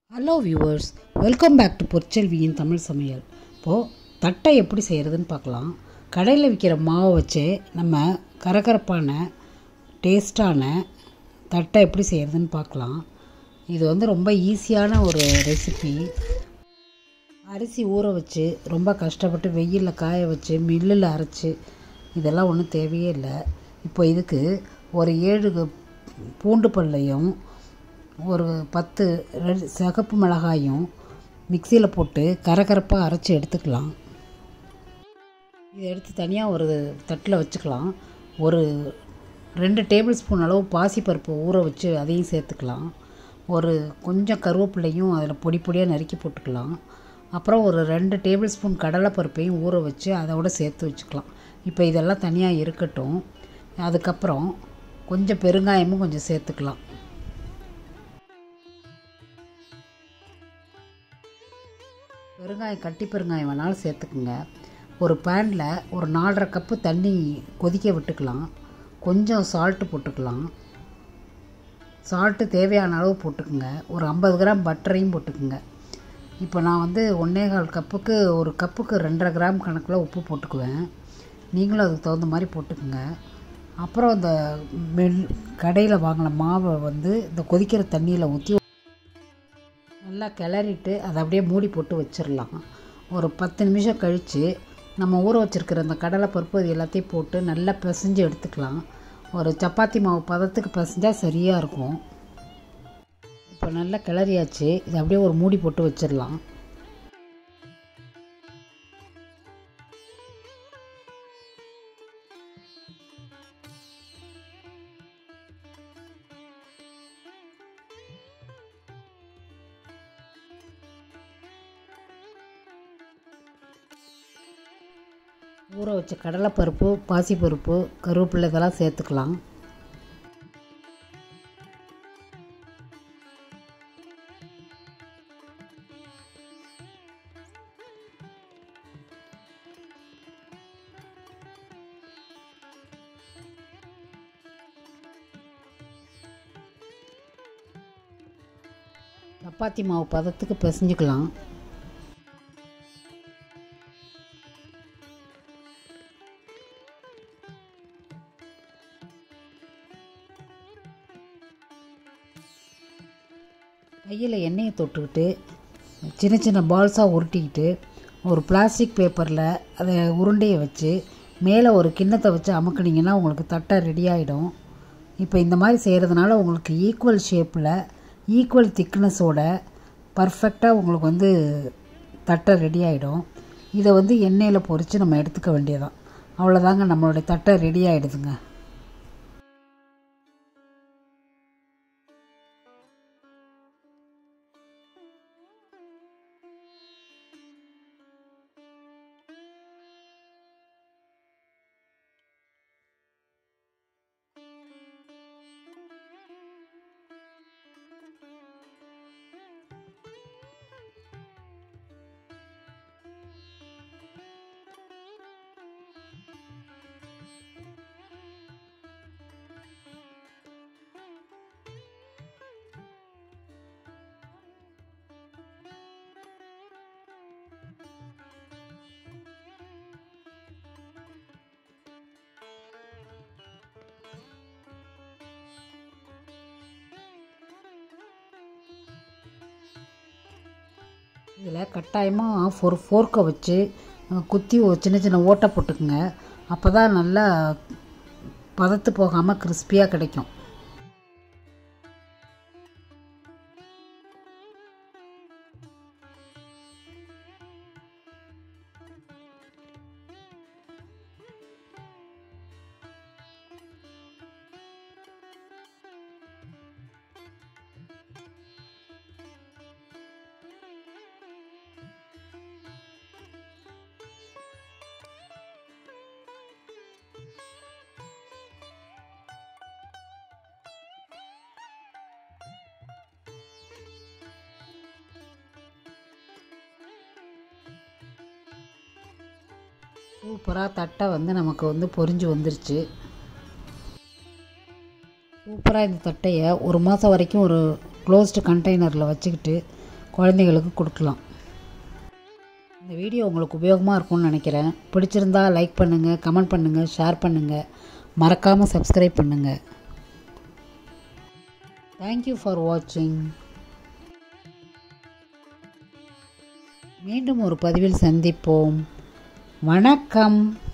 hello viewers welcome back to பொற்செல்வியின் தமிழ் சமையல் இப்போது தட்டை எப்படி செய்கிறதுன்னு பார்க்கலாம் கடையில் விற்கிற மாவை வச்சு நம்ம கரகரப்பான டேஸ்டான தட்டை எப்படி செய்கிறதுன்னு பார்க்கலாம் இது வந்து ரொம்ப ஈஸியான ஒரு ரெசிபி அரிசி ஊற வச்சு ரொம்ப கஷ்டப்பட்டு வெயிலில் காய வச்சு மில்லில் அரைச்சி இதெல்லாம் ஒன்றும் தேவையே இல்லை இப்போ இதுக்கு ஒரு ஏழு பூண்டு பல்லையும் ஒரு பத்து ரெண்டு சிகப்பு மிளகாயும் மிக்சியில் போட்டு கரகரப்பாக அரைச்சி எடுத்துக்கலாம் இதை எடுத்து தனியாக ஒரு தட்டில் வச்சுக்கலாம் ஒரு ரெண்டு டேபிள் ஸ்பூன் அளவு பாசிப்பருப்பு ஊற வச்சு அதையும் சேர்த்துக்கலாம் ஒரு கொஞ்சம் கருவேப்பிலையும் அதில் பொடி பொடியாக நறுக்கி போட்டுக்கலாம் அப்புறம் ஒரு ரெண்டு டேபிள் ஸ்பூன் கடலைப்பருப்பையும் ஊற வச்சு அதோட சேர்த்து வச்சுக்கலாம் இப்போ இதெல்லாம் தனியாக இருக்கட்டும் அதுக்கப்புறம் கொஞ்சம் பெருங்காயமும் கொஞ்சம் சேர்த்துக்கலாம் பெருங்காயம் கட்டி பெருங்காயம் வேணாலும் சேர்த்துக்குங்க ஒரு பேனில் ஒரு நாலரை கப்பு தண்ணி கொதிக்க விட்டுக்கலாம் கொஞ்சம் சால்ட்டு போட்டுக்கலாம் சால்ட்டு தேவையான அளவு போட்டுக்குங்க ஒரு ஐம்பது கிராம் பட்டரையும் போட்டுக்குங்க இப்போ நான் வந்து ஒன்றே கால் கப்புக்கு ஒரு கப்புக்கு ரெண்டரை கிராம் கணக்கில் உப்பு போட்டுக்குவேன் நீங்களும் அதுக்கு தகுந்த மாதிரி போட்டுக்குங்க அப்புறம் இந்த மெல் கடையில் வாங்கின மாவை வந்து இந்த கொதிக்கிற தண்ணியில் ஊற்றி நல்லா கிளறிட்டு அதை அப்படியே மூடி போட்டு வச்சிடலாம் ஒரு பத்து நிமிஷம் கழித்து நம்ம ஊற வச்சுருக்கிற அந்த கடலைப்பருப்பு அது எல்லாத்தையும் போட்டு நல்லா பிசைஞ்சு எடுத்துக்கலாம் ஒரு சப்பாத்தி மாவு பதத்துக்கு பிசைஞ்சால் சரியாக இருக்கும் இப்போ நல்லா கிளறியாச்சு இதை அப்படியே ஒரு மூடி போட்டு வச்சிடலாம் ஊற வச்ச கடலைப்பருப்பு பாசிப்பருப்பு கருவேப்பிலை இதெல்லாம் சேர்த்துக்கலாம் சப்பாத்தி மாவு பதத்துக்கு பிசைஞ்சுக்கலாம் கையில் எண்ணெயை தொட்டுக்கிட்டு சின்ன சின்ன பால்ஸாக உருட்டிக்கிட்டு ஒரு பிளாஸ்டிக் பேப்பரில் அதை உருண்டையை வச்சு மேலே ஒரு கிண்ணத்தை வச்சு அமுக்குனிங்கன்னா உங்களுக்கு தட்டை ரெடி ஆகிடும் இப்போ இந்த மாதிரி செய்கிறதுனால உங்களுக்கு ஈக்குவல் ஷேப்பில் ஈக்குவல் திக்னஸோட பர்ஃபெக்டாக உங்களுக்கு வந்து தட்டை ரெடி ஆகிடும் இதை வந்து எண்ணெயில் பொரித்து நம்ம எடுத்துக்க வேண்டியதான் அவ்வளோதாங்க நம்மளுடைய தட்டை ரெடி ஆகிடுதுங்க இதில் கட்டாயமாக ஒரு ஃபோர்க்கை வச்சு குத்தி ஒரு சின்ன சின்ன ஓட்டை போட்டுக்குங்க அப்போ தான் நல்லா பதத்து போகாமல் கிறிஸ்பியாக கிடைக்கும் சூப்பராக தட்டை வந்து நமக்கு வந்து பொரிஞ்சு வந்துருச்சு சூப்பராக இந்த தட்டையை ஒரு மாதம் வரைக்கும் ஒரு க்ளோஸ்டு கண்டெய்னரில் வச்சுக்கிட்டு குழந்தைகளுக்கு கொடுக்கலாம் இந்த வீடியோ உங்களுக்கு உபயோகமாக இருக்கும்னு நினைக்கிறேன் பிடிச்சிருந்தா லைக் பண்ணுங்கள் கமெண்ட் பண்ணுங்கள் ஷேர் பண்ணுங்கள் மறக்காமல் சப்ஸ்கிரைப் பண்ணுங்கள் தேங்க்யூ ஃபார் வாட்சிங் மீண்டும் ஒரு பதிவில் சந்திப்போம் வணக்கம்